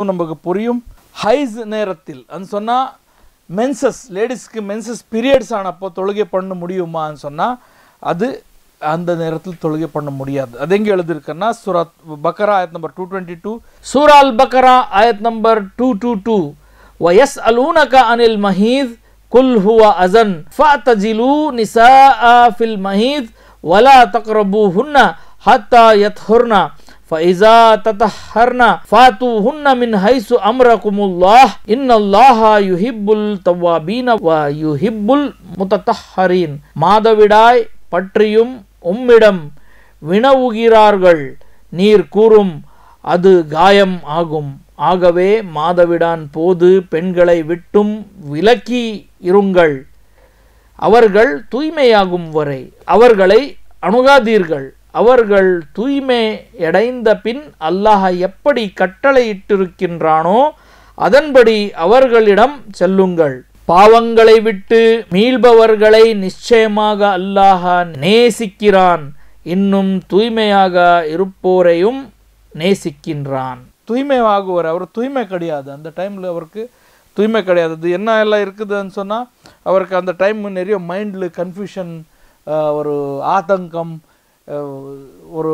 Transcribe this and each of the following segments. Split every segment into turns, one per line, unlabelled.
நமக்கு புரியும் ஹைஸ் நேரத்தில் அது சொன்னால் மென்சஸ் லேடிஸ்க்கு மென்சஸ் பீரியட்ஸ் ஆனப்போ தொழுகை பண்ண முடியுமான்னு சொன்னால் அது அந்த நேரத்தில் தொழுகை பண்ண முடியாது அது எங்கே எழுதியிருக்குன்னா சூரத் பக்கரா ஆயத் நம்பர் டூ டுவெண்ட்டி டூ சூரா அல் பக்கரா ஆயத் நம்பர் டூ டூ டூ வயஸ் அலூனக அனில் மஹீத் குல் ஹுவ அசன் ஃபஅத்தஜிலு நிசா ஃபில் மஹீத் வலா தக்ரபூஹுன்ன ஹத்தா யத்ஹுர்ன فإذا تطهرنا فاتوهن من حيث أمركم الله إن الله يحب التوابين ويحب المتطهرين மாதவிடாய் பற்றியும் உம்மிடம் வினவுகிறார்கள் நீர் கூறும் அது காயம் ஆகும் ஆகவே மாதவிடான் போது பெண்களை விட்டும் விலக்கி இருங்கள் அவர்கள் தூய்மையாகும் வரை அவர்களை அணுகாதீர்கள் அவர்கள் தூய்மை அடைந்த பின் அல்லாஹ் எப்படி கட்டளையிட்டிருக்கின்றானோ அதன்படி அவர்களிடம் செல்லுங்கள் பாவங்களை விட்டு மீள்பவர்களை நிச்சயமாக அல்லாஹ் நேசிக்கிறான் இன்னும் தூய்மையாக இருப்போரையும் நேசிக்கின்றான் தூய்மையாகுவர் அவர் தூய்மை கிடையாது அந்த டைமில் அவருக்கு தூய்மை கிடையாது அது என்ன எல்லாம் இருக்குதுன்னு சொன்னால் அவருக்கு அந்த டைம் நிறைய மைண்டில் கன்ஃபியூஷன் ஒரு ஆதங்கம் அஹ், ஒரு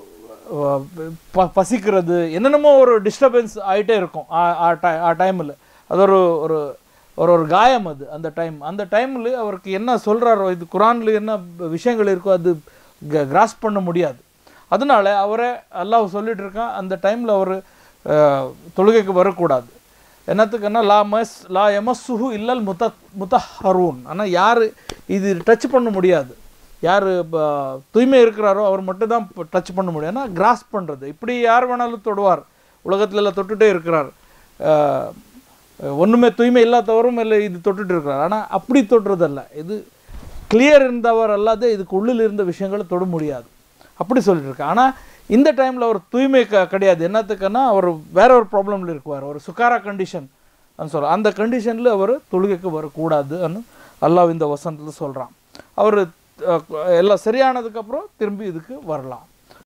அஹ், ப பசிக்கிறது என்னென்னமோ ஒரு டிஸ்டர்பன்ஸ் ஆகிட்டே இருக்கும் ஆ டைமில் அது ஒரு ஒரு ஒரு ஒரு காயம் அது அந்த டைம் அந்த டைமில் அவருக்கு என்ன சொல்கிறாரோ இது குரானில் என்ன விஷயங்கள் இருக்கோ அது கிராஸ் பண்ண முடியாது அதனால அவரை அல்லாஹ் சொல்லிட்டு இருக்கான் அந்த டைமில் அவர் தொழுகைக்கு வரக்கூடாது என்னத்துக்குன்னா லா மஸ் லா எமஸ்ஸுஹு இல்லல் முத முத்தஹரூன் ஆனால் யார் இது டச் பண்ண முடியாது யார் தூய்மை இருக்கிறாரோ அவர் மட்டும் தான் டச் பண்ண முடியும் ஏன்னா கிராஸ் பண்ணுறது இப்படி யார் வேணாலும் தொடுவார் உலகத்துல எல்லாம் தொட்டுட்டே இருக்கிறார் அஹ், ஒண்ணுமே தூய்மை இல்லாதவரும் இல்லை இது தொட்டுட்டு இருக்கிறார் ஆனால் அப்படி தொடுறதல்ல இது கிளியர் இருந்தவர் அல்லாத இதுக்கு உள்ளில் இருந்த விஷயங்களை தொட முடியாது அப்படி சொல்லிட்டு இருக்கேன் ஆனால் இந்த டைமில் அவர் தூய்மை க கிடையாது என்னத்துக்குன்னா அவர் வேற ஒரு ப்ராப்ளமில் இருக்குவார் ஒரு சுகாரா கண்டிஷன் சொல்ல அந்த கண்டிஷனில் அவர் தொழுகைக்கு வரக்கூடாதுன்னு அல்லாஹ் இந்த வசனத்தில் சொல்கிறான் அவர் எல்லாம் சரியானதுக்கப்புறம் திரும்பி இதுக்கு வரலாம்